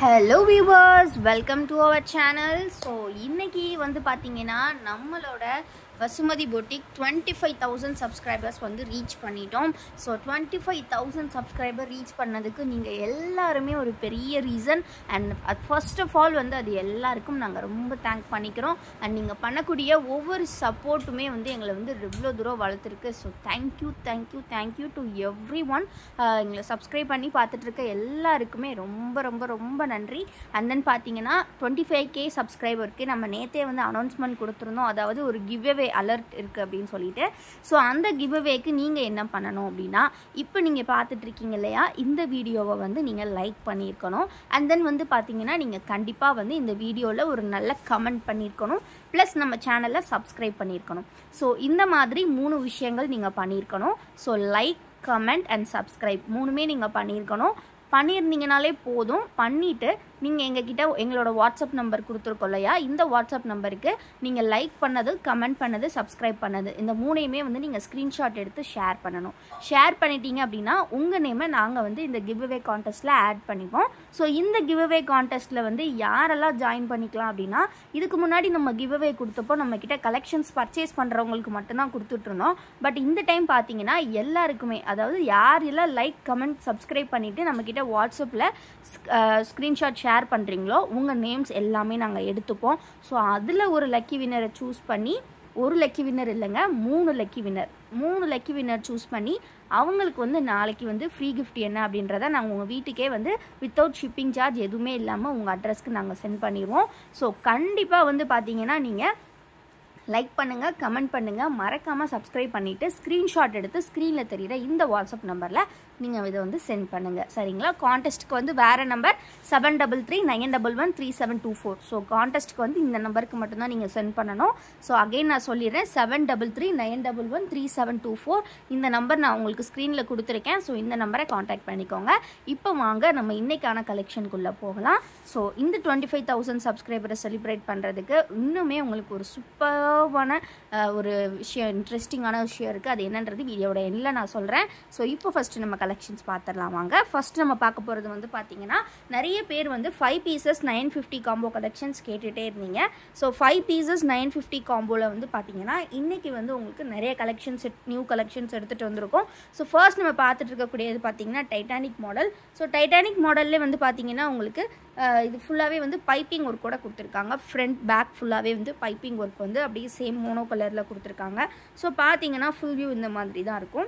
hello viewers welcome to our channel so இன்னைக்கு வந்து பார்த்தீங்கன்னா நம்மளோட Vasumathi boutique twenty five thousand subscribers வந்து ரீச் பண்ணிட்டோம் so twenty five thousand subscriber reach பண்ணதுக்கு நீங்கள் எல்லாருமே ஒரு பெரிய ரீசன் அண்ட் அது ஃபர்ஸ்ட் ஆஃப் ஆல் வந்து அது எல்லாருக்கும் நாங்கள் ரொம்ப தேங்க் பண்ணிக்கிறோம் அண்ட் நீங்கள் பண்ணக்கூடிய ஒவ்வொரு சப்போர்ட்டுமே வந்து எங்களை வந்து இவ்வளோ தூரம் வளர்த்துருக்கு so thank you thank you thank you to everyone எங்களை சப்ஸ்கிரைப் பண்ணி பார்த்துட்டு இருக்க எல்லாருக்குமே ரொம்ப ரொம்ப ரொம்ப நன்றி அண்ட் தென் பார்த்தீங்கன்னா டுவெண்ட்டி ஃபைவ் கே சப்ஸ்கிரைபருக்கு நம்ம நேற்றே வந்து அனௌன்ஸ்மெண்ட் கொடுத்துருந்தோம் அதாவது ஒரு கிவ் அவே அலர்ட் இருக்குது அப்படின்னு சொல்லிட்டு ஸோ அந்த கிவ் அவேக்கு நீங்கள் என்ன பண்ணணும் அப்படின்னா இப்போ நீங்கள் பார்த்துட்டு இருக்கீங்க இல்லையா இந்த வீடியோவை வந்து நீங்கள் லைக் பண்ணியிருக்கணும் அண்ட் தென் வந்து பார்த்தீங்கன்னா நீங்கள் கண்டிப்பாக வந்து இந்த வீடியோவில் ஒரு நல்ல கமெண்ட் பண்ணியிருக்கணும் ப்ளஸ் நம்ம சேனலை சப்ஸ்கிரைப் பண்ணியிருக்கணும் ஸோ இந்த மாதிரி மூணு விஷயங்கள் நீங்கள் பண்ணியிருக்கணும் so like comment and subscribe மூணுமே நீங்கள் பண்ணியிருக்கணும் பண்ணியிருந்தீங்கனாலே போதும் பண்ணிவிட்டு நீங்கள் எங்ககிட்ட எங்களோட வாட்ஸ்அப் நம்பர் கொடுத்துருக்கோம் இல்லையா இந்த வாட்ஸ்அப் நம்பருக்கு நீங்கள் லைக் பண்ணது கமெண்ட் பண்ணது சப்ஸ்கிரைப் பண்ணது இந்த மூணையுமே வந்து நீங்கள் ஸ்க்ரீன்ஷாட் எடுத்து ஷேர் பண்ணணும் ஷேர் பண்ணிட்டீங்க அப்படின்னா உங்கள் நேமை நாங்கள் வந்து இந்த கிவ் அவே கான்டெஸ்ட்டில் ஆட் பண்ணிப்போம் ஸோ இந்த கிவ் அவே கான்டெஸ்ட்டில் வந்து யாரெல்லாம் ஜாயின் பண்ணிக்கலாம் அப்படின்னா இதுக்கு முன்னாடி நம்ம கிவ் அவே கொடுத்தப்போ நம்மக்கிட்ட கலெக்ஷன்ஸ் பர்ச்சேஸ் பண்ணுறவங்களுக்கு மட்டும்தான் கொடுத்துட்ருந்தோம் பட் இந்த டைம் பார்த்தீங்கன்னா எல்லாருக்குமே அதாவது யார் எல்லாம் லைக் கமெண்ட் சப்ஸ்கிரைப் பண்ணிவிட்டு நம்மக்கிட்ட வாட்ஸ்அப்பில் ஸ்க்ரீன்ஷாட் ஷேர் பண்ணுறீங்களோ உங்கள் நேம்ஸ் எல்லாமே நாங்கள் எடுத்துப்போம் ஸோ அதில் ஒரு லக்கி வின்னரை சூஸ் பண்ணி ஒரு லக்கி வின்னர் இல்லைங்க மூணு லக்கி வின்னர் மூணு லக்கி வின்னர் சூஸ் பண்ணி அவங்களுக்கு வந்து நாளைக்கு வந்து ஃப்ரீ கிஃப்ட் என்ன அப்படின்றத நாங்கள் உங்கள் வீட்டுக்கே வந்து வித்தவுட் ஷிப்பிங் சார்ஜ் எதுவுமே இல்லாமல் உங்கள் அட்ரஸ்க்கு நாங்கள் சென்ட் பண்ணிடுவோம் ஸோ கண்டிப்பாக வந்து பார்த்தீங்கன்னா நீங்கள் லைக் பண்ணுங்கள் கமெண்ட் பண்ணுங்கள் மறக்காமல் சப்ஸ்கிரைப் பண்ணிவிட்டு ஸ்க்ரீன்ஷாட் எடுத்து ஸ்க்ரீனில் தெரிகிற இந்த வாட்ஸ்அப் நம்பரில் நீங்கள் இதை வந்து சென்ட் பண்ணுங்கள் சரிங்களா கான்டெஸ்ட்டுக்கு வந்து வேறு number seven double three nine double one three seven two four so கான்டெஸ்ட்டுக்கு வந்து இந்த நம்பருக்கு மட்டும்தான் நீங்கள் சென்ட் பண்ணணும் ஸோ அகைன் நான் சொல்லிடுறேன் seven double three nine double one three seven two four இந்த நம்பர் நான் உங்களுக்கு ஸ்க்ரீனில் கொடுத்துருக்கேன் ஸோ இந்த நம்பரை காண்டாக்ட் பண்ணிக்கோங்க இப்போ வாங்க நம்ம இன்னைக்கான கலெக்ஷனுக்குள்ளே போகலாம் ஸோ இந்த டுவெண்ட்டி ஃபைவ் தௌசண்ட் சப்ஸ்கிரைபரை செலிப்ரேட் பண்ணுறதுக்கு இன்னுமே உங்களுக்கு ஒரு சூப்பர்வான ஒரு விஷயம் இன்ட்ரெஸ்டிங்கான விஷயம் இருக்குது அது என்னன்றது வீடியோட எண்ணில் நான் சொல்கிறேன் ஸோ இப்போ ஃபஸ்ட்டு நம்ம கலெக்ஷன்ஸ் பார்த்துடலாம் வாங்க ஃபஸ்ட் நம்ம பார்க்க போகிறது வந்து பார்த்தீங்கன்னா நிறைய பேர் வந்து five pieces nine fifty combo collections கேட்டுகிட்டே இருந்தீங்க so five pieces nine fifty காம்போவில் வந்து பார்த்தீங்கன்னா இன்றைக்கி வந்து உங்களுக்கு நிறைய கலெக்ஷன்ஸ் நியூ கலெக்ஷன்ஸ் எடுத்துகிட்டு வந்திருக்கோம் ஸோ ஃபர்ஸ்ட் நம்ம பார்த்துட்டு இருக்கக்கூடியது பார்த்தீங்கன்னா டைட்டானிக் மாடல் ஸோ டைட்டானிக் மாடல்லே வந்து பார்த்தீங்கன்னா உங்களுக்கு இது ஃபுல்லாகவே வந்து பைப்பிங் ஒர்க் கூட கொடுத்துருக்காங்க ஃப்ரண்ட் பேக் ஃபுல்லாகவே வந்து பைப்பிங் ஒர்க் வந்து அப்படியே சேம் மோனோ கலரில் கொடுத்துருக்காங்க ஸோ பார்த்தீங்கன்னா ஃபுல் வியூ இந்த மாதிரி தான் இருக்கும்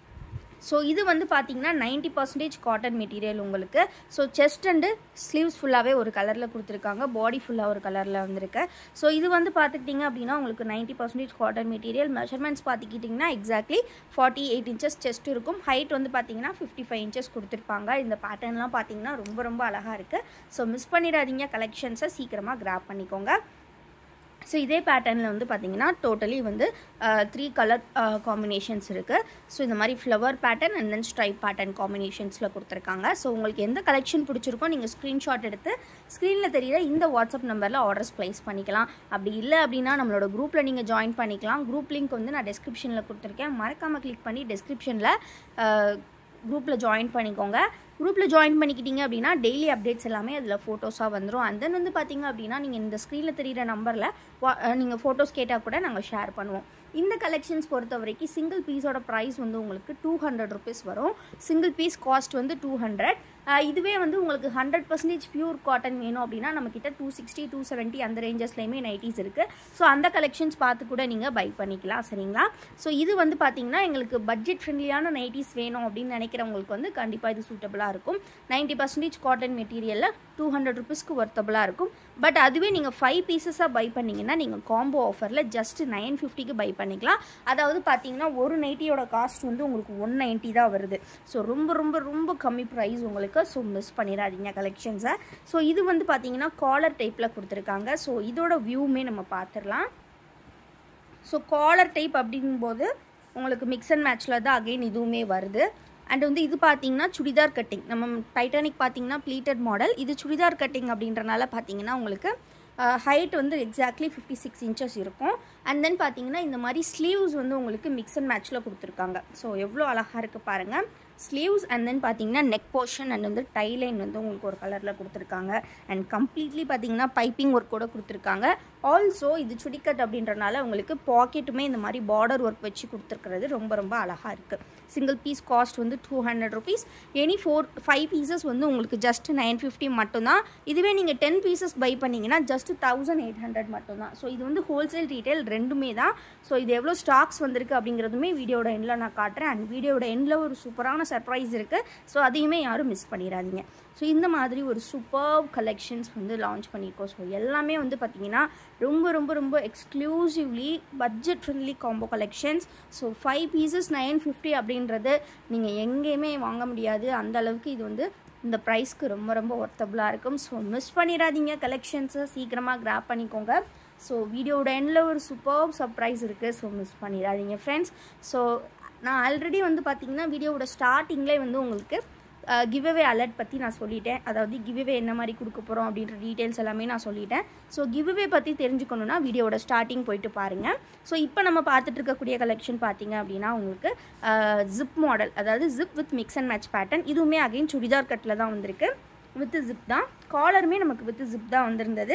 ஸோ இது வந்து பார்த்தீங்கன்னா நைன்ட்டி பர்சன்டேஜ் காட்டன் மெட்டீரியல் உங்களுக்கு ஸோ செஸ்ட் அண்டு ஸ்லீவ்ஸ் ஃபுல்லாகவே ஒரு கலரில் கொடுத்துருக்காங்க பாடி ஃபுல்லாக ஒரு கலரில் வந்திருக்கு ஸோ இது வந்து பார்த்துக்கிட்டிங்க அப்படின்னா உங்களுக்கு ninety percentage cotton material measurements பார்த்துக்கிட்டிங்கன்னா exactly forty eight inches chest இருக்கும் ஹைட் வந்து பார்த்தீங்கன்னா ஃபிஃப்டி ஃபைவ் இன்ச்சஸ் கொடுத்துருப்பாங்க இந்த பேட்டர்ன்லாம் பார்த்தீங்கன்னா ரொம்ப ரொம்ப அழகாக இருக்குது ஸோ மிஸ் பண்ணிடாதீங்க கலெக்ஷன்ஸை சீக்கிரமாக கிராப் பண்ணிக்கோங்க ஸோ இதே பேட்டர்னில் வந்து பார்த்தீங்கன்னா டோட்டலி வந்து த்ரீ கலர் காம்பினேஷன்ஸ் இருக்குது ஸோ இந்த மாதிரி flower pattern and then stripe pattern காம்பினேஷன்ஸில் கொடுத்துருக்காங்க ஸோ உங்களுக்கு எந்த கலெக்ஷன் பிடிச்சிருக்கோ நீங்கள் ஸ்க்ரீன்ஷாட் எடுத்து ஸ்க்ரீனில் தெரியிற இந்த வாட்ஸ்அப் நம்பரில் ஆர்டர்ஸ் ப்ளேஸ் பண்ணிக்கலாம் அப்படி இல்லை அப்படின்னா நம்மளோட குரூப்பில் நீங்கள் ஜாயின் பண்ணிக்கலாம் குரூப் லிங்க் வந்து நான் டெஸ்கிரிப்ஷனில் கொடுத்துருக்கேன் மறக்காமல் கிளிக் பண்ணி டெஸ்கிரிப்ஷனில் குரூப்பில் ஜாயின் பண்ணிக்கோங்க குரூப்பில் ஜாயின் பண்ணிக்கிட்டீங்க அப்படின்னா டெய்லி அப்டேட்ஸ் எல்லாமே அதில் ஃபோட்டோஸாக வந்துடும் அண்ட் தென் வந்து பார்த்தீங்க அப்படின்னா நீங்கள் இந்த ஸ்க்ரீனில் தெரிகிற நம்பரில் நீங்கள் ஃபோட்டோஸ் கேட்டால் கூட நாங்கள் ஷேர் பண்ணுவோம் இந்த கலெக்ஷன்ஸ் பொறுத்த வரைக்கும் சிங்கிள் பீஸோட ப்ரைஸ் வந்து உங்களுக்கு டூ ஹண்ட்ரட் ருபீஸ் வரும் சிங்கிள் பீஸ் காஸ்ட் வந்து டூ ஹண்ட்ரட் இதுவே வந்து உங்களுக்கு ஹண்ட்ரட் பர்சன்டேஜ் பியூர் காட்டன் வேணும் அப்படின்னா நம்மக்கிட்ட டூ சிக்ஸ்டி டூ செவன்ட்டி அந்த ரேஞ்சஸ்லேயுமே நைட்டிஸ் இருக்குது ஸோ அந்த கலெக்ஷன்ஸ் பார்த்து கூட நீங்கள் பை பண்ணிக்கலாம் சரிங்களா ஸோ இது வந்து பார்த்தீங்கன்னா எங்களுக்கு பட்ஜெட் ஃப்ரெண்ட்லியான நைட்டிஸ் வேணும் அப்படின்னு நினைக்கிறவங்களுக்கு வந்து கண்டிப்பாக இது சூட்டபுளாக இருக்கும் நைன்ட்டி பர்சன்டேஜ் காட்டன் மெட்டீரியலில் டூ ஹண்ட்ரட் ருபீஸ்க்கு ஒர்த்தபுளாக இருக்கும் பட் அதுவே நீங்கள் ஃபைவ் பீசஸாக பை பண்ணிங்கன்னா நீங்கள் காம்போ ஆஃபரில் ஜஸ்ட் நைன் ஃபிஃப்டிக்கு பை பண்ணிக்கலாம் அதாவது பார்த்தீங்கன்னா ஒரு நைட்டியோட காஸ்ட் வந்து உங்களுக்கு ஒன் நைன்ட்டி தான் வருது ஸோ ரொம்ப ரொம்ப ரொம்ப கம்மி ப்ரைஸ் உங்களுக்கு ஸோ மிஸ் பண்ணிடாதீங்க கலெக்ஷன்ஸை ஸோ இது வந்து பார்த்தீங்கன்னா காலர் டைப்பில் கொடுத்துருக்காங்க ஸோ இதோட வியூமே நம்ம பார்த்துடலாம் ஸோ காலர் டைப் அப்படிங்கும்போது உங்களுக்கு மிக்ஸ் அண்ட் மேட்ச்சில் தான் அகெயின் இதுவுமே வருது அண்ட் வந்து இது பார்த்தீங்கன்னா சுடிதார் கட்டிங் நம்ம டைட்டானிக் பார்த்தீங்கன்னா ப்ளீட்டட் மாடல் இது சுடிதார் கட்டிங் அப்படின்றனால பார்த்தீங்கன்னா உங்களுக்கு ஹைட் வந்து எக்ஸாக்ட்லி ஃபிஃப்டி சிக்ஸ் இன்ச்சஸ் இருக்கும் அண்ட் தென் பார்த்தீங்கன்னா இந்த மாதிரி ஸ்லீவ்ஸ் வந்து உங்களுக்கு மிக்ஸ் அண்ட் மேட்ச்சில் கொடுத்துருக்காங்க ஸோ எவ்வளோ அழகாக இருக்குது பாருங்கள் ஸ்லீவ்ஸ் அண்ட் தென் பார்த்தீங்கன்னா நெக் போர்ஷன் அண்ட் வந்து டை லைன் வந்து உங்களுக்கு ஒரு கலரில் கொடுத்துருக்காங்க அண்ட் கம்ப்ளீட்லி பார்த்தீங்கன்னா பைப்பிங் ஒர்க் கூட கொடுத்துருக்காங்க ஆல்சோ இது சுடிக்கட் அப்படின்றனால உங்களுக்கு பாக்கெட்டுமே இந்த மாதிரி பார்டர் ஒர்க் வச்சு கொடுத்துருக்கிறது ரொம்ப ரொம்ப அழகாக இருக்குது சிங்கிள் பீஸ் காஸ்ட் வந்து two hundred rupees any four five pieces வந்து உங்களுக்கு ஜஸ்ட் நைன் ஃபிஃப்டி மட்டும்தான் இதுவே நீங்கள் டென் பீசஸ் பை பண்ணிங்கன்னா ஜஸ்ட் தௌசண்ட் எயிட் ஹண்ட்ரட் மட்டும்தான் ஸோ இது வந்து ஹோல்சேல் ரீட்டைல் ரெண்டுமே தான் ஸோ இது எவ்வளோ ஸ்டாக்ஸ் வந்திருக்கு அப்படிங்கிறதுமே வீடியோட எண்டில் நான் காட்டுறேன் அண்ட் வீடியோட எண்டில் ஒரு சூப்பரான சர்ப்ரைஸ் இருக்குது ஸோ அதையுமே யாரும் மிஸ் பண்ணிடாதீங்க ஸோ இந்த மாதிரி ஒரு சூப்பர் கலெக்ஷன்ஸ் வந்து லான்ச் பண்ணியிருக்கோம் ஸோ எல்லாமே வந்து பார்த்திங்கன்னா ரொம்ப ரொம்ப ரொம்ப exclusively budget friendly combo collections so five pieces nine fifty அப்படின்றது நீங்கள் எங்கேயுமே வாங்க முடியாது அந்த அளவுக்கு இது வந்து இந்த ப்ரைஸ்க்கு ரொம்ப ரொம்ப ஒர்த்தபுளாக இருக்கும் ஸோ மிஸ் பண்ணிடாதீங்க கலெக்ஷன்ஸை சீக்கிரமாக கிராப் பண்ணிக்கோங்க ஸோ வீடியோட எண்டில் ஒரு சூப்பர் சர்ப்ரைஸ் இருக்குது ஸோ மிஸ் பண்ணிடாதீங்க ஃப்ரெண்ட்ஸ் ஸோ நான் ஆல்ரெடி வந்து பார்த்தீங்கன்னா வீடியோவோட ஸ்டார்டிங்லேயே வந்து உங்களுக்கு கிவ்அவே அலர்ட் பற்றி நான் சொல்லிட்டேன் அதாவது கிவ்அவே என்ன மாதிரி கொடுக்க போகிறோம் அப்படின்ற டீட்டெயில்ஸ் எல்லாமே நான் சொல்லிட்டேன் ஸோ கிவ்அவே பற்றி தெரிஞ்சுக்கணுன்னா வீடியோவோட ஸ்டார்டிங் போயிட்டு பாருங்கள் ஸோ இப்போ நம்ம பார்த்துட்டு இருக்கக்கூடிய கலெக்ஷன் பார்த்தீங்க அப்படின்னா உங்களுக்கு ஜிப் மாடல் அதாவது zip with mix and match pattern இதுவுமே அகைன் சுடிதார் கட்டில் தான் வந்திருக்கு வித் ஜிப் தான் காலருமே நமக்கு வித் ஜிப் தான் வந்திருந்தது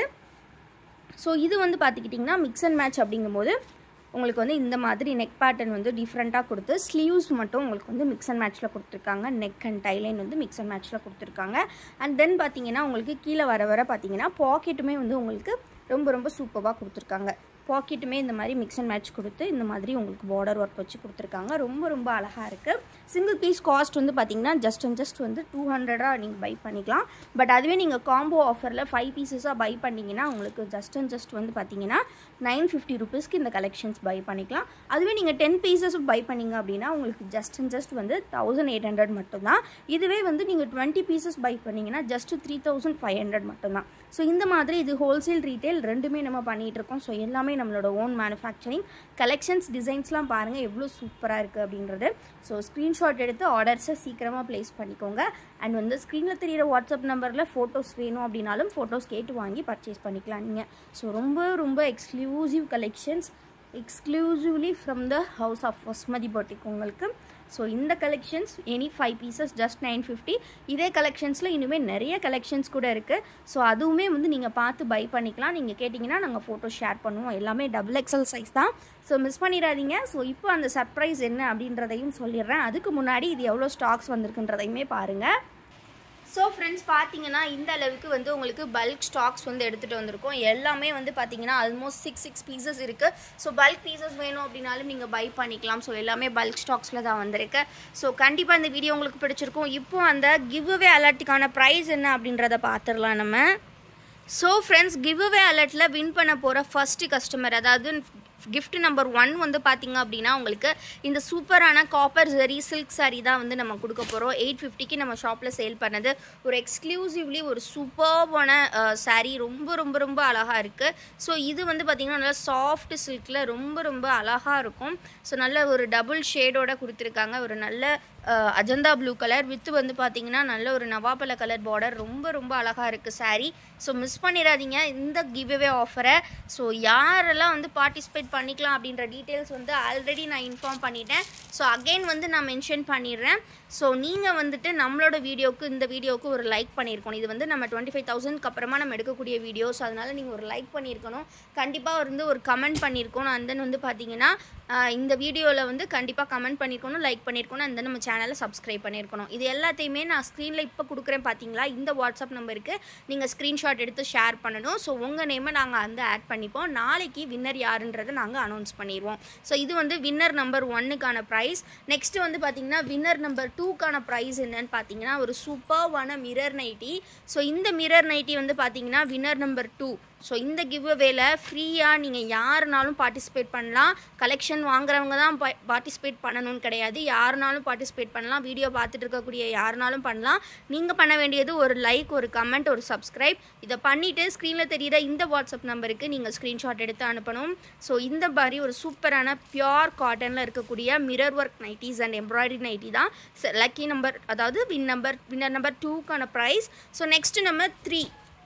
ஸோ இது வந்து பார்த்துக்கிட்டிங்கன்னா மிக்ஸ் அண்ட் மேட்ச் அப்படிங்கும்போது உங்களுக்கு வந்து இந்த மாதிரி நெக் பேட்டர்ன் வந்து டிஃப்ரெண்ட்டாக கொடுத்து ஸ்லீவ்ஸ் மட்டும் உங்களுக்கு வந்து மிக்ஸ் அண்ட் மேட்ச்சில் கொடுத்துருக்காங்க நெக் அண்ட் டைலைன் வந்து மிக்ஸ் அண்ட் மேட்ச்சில் கொடுத்துருக்காங்க அண்ட் தென் பார்த்தீங்கன்னா உங்களுக்கு கீழே வர வர பார்த்தீங்கன்னா பாக்கெட்டுமே வந்து உங்களுக்கு ரொம்ப ரொம்ப சூப்பராக கொடுத்துருக்காங்க பாக்கெட்டுமே இந்த மாதிரி மிக்ஸ் அண்ட் மேட்ச் கொடுத்து இந்த மாதிரி உங்களுக்கு பார்டர் ஒர்க் வச்சு கொடுத்துருக்காங்க ரொம்ப ரொம்ப அழகாக இருக்குது சிங்கிள் பீஸ் காஸ்ட் வந்து பார்த்தீங்கன்னா ஜஸ்ட் அண்ட் ஜஸ்ட் வந்து டூ ஹண்ட்ரடாக நீங்கள் பை பண்ணிக்கலாம் பட் அதுவே நீங்கள் காம்போ ஆஃபரில் ஃபைவ் பீசஸாக பை பண்ணிங்கன்னா உங்களுக்கு ஜஸ்ட் அண்ட் ஜஸ்ட் வந்து பார்த்தீங்கன்னா நைன் ஃபிஃப்டி ருபீஸ்க்கு இந்த கலெக்ஷன்ஸ் பை பண்ணிக்கலாம் அதுவே நீங்கள் டென் பீசஸ் பை பண்ணிங்க அப்படின்னா உங்களுக்கு ஜஸ்ட் அண்ட் ஜஸ்ட் வந்து தௌசண்ட் எயிட் ஹண்ட்ரட் மட்டும்தான் இதுவே வந்து நீங்கள் டுவெண்ட்டி பீசஸ் பை பண்ணிங்கன்னா just three thousand five hundred மட்டும்தான் ஸோ இந்த மாதிரி இது ஹோல்சேல் ரீட்டைல் ரெண்டுமே நம்ம பண்ணிகிட்டு இருக்கோம் ஸோ எல்லாமே நம்மளோட ஓன் மேனுஃபேக்சரிங் கலெக்ஷன்ஸ் டிசைன்ஸ்லாம் பாருங்கள் எவ்வளோ சூப்பராக இருக்குது அப்படின்றது ஸோ ஸ்க்ரீன்ஷாட் எடுத்து ஆர்டர்ஸை சீக்கிரமாக ப்ளேஸ் பண்ணிக்கோங்க அண்ட் வந்து ஸ்க்ரீனில் தெரியிற வாட்ஸ்அப் நம்பரில் ஃபோட்டோஸ் வேணும் அப்படின்னாலும் ஃபோட்டோஸ் கேட்டு வாங்கி பர்ச்சேஸ் பண்ணிக்கலாம் நீங்கள் ஸோ ரொம்ப ரொம்ப exclusive collections exclusively from the house of Vasmathi boutique உங்களுக்கு ஸோ இந்த collections any five pieces just nine fifty இதே கலெக்ஷன்ஸில் இனிமேல் நிறைய கலெக்ஷன்ஸ் கூட இருக்குது ஸோ அதுவுமே வந்து நீங்கள் பார்த்து பை பண்ணிக்கலாம் நீங்கள் கேட்டிங்கன்னா நாங்கள் ஃபோட்டோ ஷேர் பண்ணுவோம் எல்லாமே டபுள் எக்ஸல் சைஸ் தான் ஸோ மிஸ் பண்ணிடாதீங்க ஸோ இப்போ அந்த சர்ப்ரைஸ் என்ன அப்படின்றதையும் சொல்லிடுறேன் அதுக்கு முன்னாடி இது எவ்வளோ ஸ்டாக்ஸ் வந்திருக்குன்றதையுமே பாருங்கள் ஸோ ஃப்ரெண்ட்ஸ் பார்த்தீங்கன்னா இந்த அளவுக்கு வந்து உங்களுக்கு பல்க் ஸ்டாக்ஸ் வந்து எடுத்துகிட்டு வந்திருக்கோம் எல்லாமே வந்து பார்த்தீங்கன்னா ஆல்மோஸ்ட் சிக்ஸ் சிக்ஸ் பீசஸ் இருக்குது ஸோ பல்க் பீசஸ் வேணும் அப்படின்னாலும் நீங்கள் பை பண்ணிக்கலாம் ஸோ எல்லாமே பல்க் ஸ்டாக்ஸில் தான் வந்திருக்கு ஸோ கண்டிப்பாக இந்த வீடியோ உங்களுக்கு பிடிச்சிருக்கும் இப்போ அந்த கிவ் அவே அலர்ட்டுக்கான ப்ரைஸ் என்ன அப்படின்றத பார்த்துடலாம் நம்ம ஸோ ஃப்ரெண்ட்ஸ் கிவ் அவே அலர்ட்டில் வின் பண்ண போகிற ஃபஸ்ட்டு கஸ்டமர் அதாவது கிஃப்ட் நம்பர் ஒன் வந்து பார்த்தீங்க அப்படின்னா உங்களுக்கு இந்த சூப்பரான காப்பர் ஜெரி சில்க் சாரீ தான் வந்து நம்ம கொடுக்க போகிறோம் எயிட் ஃபிஃப்டிக்கு நம்ம ஷாப்பில் சேல் பண்ணது ஒரு எக்ஸ்க்ளூசிவ்லி ஒரு சூப்பர்பான சாரீ ரொம்ப ரொம்ப ரொம்ப அழகாக இருக்குது ஸோ இது வந்து பார்த்திங்கன்னா நல்லா சாஃப்ட் சில்கில் ரொம்ப ரொம்ப அழகாக இருக்கும் ஸோ நல்ல ஒரு டபுள் ஷேடோட கொடுத்துருக்காங்க ஒரு நல்ல அஜந்தா ப்ளூ கலர் வித்து வந்து பார்த்தீங்கன்னா நல்ல ஒரு நவாப்பழ கலர் பார்டர் ரொம்ப ரொம்ப அழகாக இருக்குது சாரீ ஸோ மிஸ் பண்ணிடாதீங்க இந்த கிவ்அவே ஆஃபரை ஸோ யாரெல்லாம் வந்து பார்ட்டிசிபேட் பண்ணிக்கலாம் அப்படின்ற டீட்டெயில்ஸ் வந்து ஆல்ரெடி நான் இன்ஃபார்ம் பண்ணிட்டேன் ஸோ அகெயின் வந்து நான் மென்ஷன் பண்ணிடுறேன் ஸோ நீங்கள் வந்துட்டு நம்மளோட வீடியோக்கு இந்த வீடியோவுக்கு ஒரு லைக் பண்ணியிருக்கணும் இது வந்து நம்ம டுவெண்ட்டி ஃபைவ் தௌசண்ட்க்கு அப்புறமா நம்ம எடுக்கக்கூடிய வீடியோஸ் அதனால் நீங்கள் ஒரு லைக் பண்ணியிருக்கணும் கண்டிப்பாக வந்து ஒரு கமெண்ட் பண்ணியிருக்கணும் அண்ட் தென் வந்து பார்த்தீங்கன்னா இந்த வீடியோவில் வந்து கண்டிப்பாக கமெண்ட் பண்ணியிருக்கணும் லைக் பண்ணியிருக்கணும் அண்ட் தென் நம்ம சேனலை சப்ஸ்கிரைப் பண்ணியிருக்கணும் இது எல்லாத்தையுமே நான் ஸ்க்ரீனில் இப்போ கொடுக்குறேன் பார்த்தீங்களா இந்த வாட்ஸ்அப் நம்பருக்கு நீங்கள் ஸ்க்ரீன்ஷாட் எடுத்து ஷேர் பண்ணணும் ஸோ உங்கள் நேமை நாங்கள் வந்து ஆட் பண்ணிப்போம் நாளைக்கு வின்னர் யாருன்றதை நாங்கள் அனௌன்ஸ் பண்ணிடுவோம் ஸோ இது வந்து வின்னர் நம்பர் ஒன்னுக்கான ப்ரைஸ் நெக்ஸ்ட் வந்து பார்த்தீங்கன்னா வின்னர் நம்பர் டூக்கான ப்ரைஸ் என்னன்னு பார்த்தீங்கன்னா ஒரு சூப்பர்வான மிரர் நைட்டி ஸோ இந்த மிரர் நைட்டி வந்து பார்த்தீங்கன்னா வின்னர் நம்பர் டூ ஸோ இந்த கிவ் அவேல ஃப்ரீயாக நீங்கள் யாருனாலும் பார்ட்டிசிபேட் பண்ணலாம் கலெக்ஷன் வாங்குறவங்க தான் பார்ட்டிசிபேட் பண்ணணும்னு கிடையாது யாருனாலும் பார்ட்டிசிபேட் பண்ணலாம் வீடியோ பார்த்துட்டு இருக்கக்கூடிய யாருனாலும் பண்ணலாம் நீங்கள் பண்ண வேண்டியது ஒரு லைக் ஒரு கமெண்ட் ஒரு சப்ஸ்கிரைப் இதை பண்ணிவிட்டு ஸ்க்ரீனில் தெரியிற இந்த வாட்ஸ்அப் நம்பருக்கு நீங்கள் ஸ்க்ரீன்ஷாட் எடுத்து அனுப்பணும் ஸோ இந்த மாதிரி ஒரு சூப்பரான பியோர் காட்டனில் இருக்கக்கூடிய mirror work nighties and embroidery nighty தான் லக்கி நம்பர் அதாவது வின் நம்பர் வின்னர் நம்பர் டூக்கான prize so next number three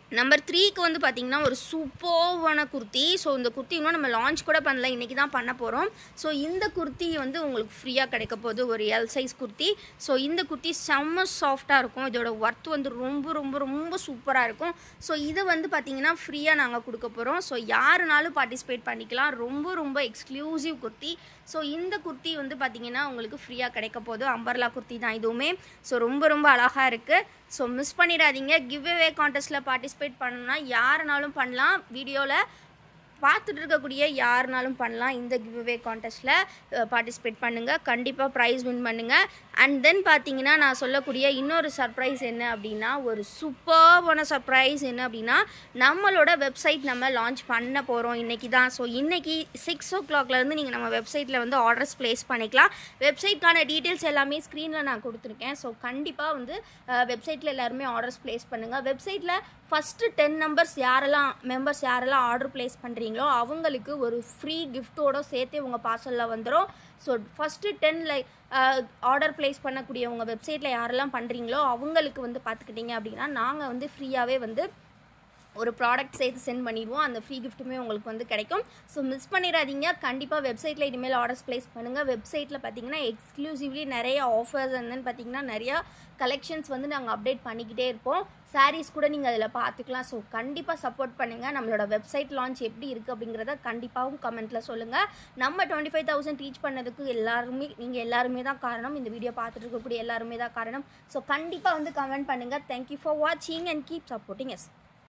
number த்ரீக்கு வந்து பார்த்தீங்கன்னா ஒரு சூப்பர்வான குர்த்தி ஸோ இந்த குர்த்தி இன்னும் நம்ம லான்ச் கூட பண்ணல இன்றைக்கி தான் பண்ண போகிறோம் ஸோ இந்த குர்த்தி வந்து உங்களுக்கு ஃப்ரீயாக கிடைக்க போகுது ஒரு எல் சைஸ் குர்த்தி ஸோ இந்த குர்த்தி செம்ம சாஃப்டாக இருக்கும் இதோட ஒர்த் வந்து ரொம்ப ரொம்ப ரொம்ப சூப்பராக இருக்கும் ஸோ இதை வந்து பார்த்தீங்கன்னா ஃப்ரீயாக நாங்கள் கொடுக்க போகிறோம் ஸோ யாருனாலும் பார்ட்டிசிபேட் பண்ணிக்கலாம் ரொம்ப ரொம்ப எக்ஸ்க்ளூசிவ் குர்த்தி ஸோ இந்த குர்த்தி வந்து பார்த்தீங்கன்னா உங்களுக்கு ஃப்ரீயாக கிடைக்க போகுது அம்பர்லா குர்த்தி தான் இதுவுமே ஸோ ரொம்ப ரொம்ப அழகாக இருக்குது ஸோ மிஸ் பண்ணிடாதீங்க கிவ் அவே கான்டெஸ்ட்டில் பார்ட்டிசிபேட் பண்ணணும்னா யாருனாலும் பண்ணலாம் வீடியோவில் பார்த்துட்டு இருக்கக்கூடிய யாருனாலும் பண்ணலாம் இந்த கிவ் அவே கான்டெஸ்ட்டில் பார்ட்டிசிபேட் பண்ணுங்கள் கண்டிப்பாக ப்ரைஸ் வின் பண்ணுங்கள் அண்ட் தென் பார்த்தீங்கன்னா நான் சொல்லக்கூடிய இன்னொரு சர்ப்ரைஸ் என்ன அப்படின்னா ஒரு சூப்பர்வான சர்ப்ரைஸ் என்ன அப்படின்னா நம்மளோட வெப்சைட் நம்ம லான்ச் பண்ண போகிறோம் இன்றைக்கி தான் ஸோ இன்றைக்கி சிக்ஸ் ஓ கிளாக்லேருந்து நீங்கள் நம்ம வெப்சைட்டில் வந்து ஆர்டர்ஸ் ப்ளேஸ் பண்ணிக்கலாம் வெப்சைட்கான டீட்டெயில்ஸ் எல்லாமே ஸ்க்ரீனில் நான் கொடுத்துருக்கேன் ஸோ கண்டிப்பாக வந்து வெப்சைட்டில் எல்லாருமே ஆர்டர்ஸ் ப்ளேஸ் பண்ணுங்கள் வெப்சைட்டில் ஃபஸ்ட்டு டென் நம்பர்ஸ் யாரெல்லாம் மெம்பர்ஸ் யாரெல்லாம் ஆர்டர் ப்ளேஸ் பண்ணுறீங்களோ அவங்களுக்கு ஒரு ஃப்ரீ கிஃப்ட்டோட சேர்த்தே உங்கள் பார்சலில் வந்துடும் so first ten like order place பண்ணக்கூடியவங்க வெப்சைட்டில் யாரெல்லாம் பண்ணுறீங்களோ அவங்களுக்கு வந்து பார்த்துக்கிட்டிங்க அப்படின்னா நாங்கள் வந்து ஃப்ரீயாகவே வந்து ஒரு ப்ராடக்ட் சேர்த்து சென்ட் பண்ணிடுவோம் அந்த ஃப்ரீ கிஃப்ட்டுமே உங்களுக்கு வந்து கிடைக்கும் ஸோ மிஸ் பண்ணிடாதீங்க கண்டிப்பாக வெப்சைட்டில் இனிமேல் ஆர்டர்ஸ் ப்ளேஸ் பண்ணுங்கள் வெப்சைட்டில் பார்த்தீங்கன்னா எக்ஸ்க்ளூசிவ்லி நிறைய ஆஃபர்ஸ் வந்து பார்த்தீங்கன்னா நிறையா கலெக்ஷன்ஸ் வந்து நாங்கள் அப்டேட் பண்ணிக்கிட்டே இருப்போம் சாரீஸ் கூட நீங்கள் அதில் பார்த்துக்கலாம் ஸோ கண்டிப்பாக சப்போர்ட் பண்ணுங்கள் நம்மளோட வெப்சைட் லான்ச் எப்படி இருக்குது அப்படிங்கிறத கண்டிப்பாகவும் கமெண்ட்டில் சொல்லுங்கள் நம்ம டுவெண்ட்டி ஃபைவ் தௌசண்ட் ரீச் பண்ணதுக்கு எல்லாருமே நீங்கள் எல்லாருமே தான் காரணம் இந்த வீடியோ பார்த்துட்டு இருக்கக்கூடிய எல்லாருமே தான் காரணம் ஸோ கண்டிப்பாக வந்து கமெண்ட் பண்ணுங்கள் தேங்க்யூ ஃபார் வாட்சிங் அண்ட் கீப் சப்போர்ட்டிங் எஸ்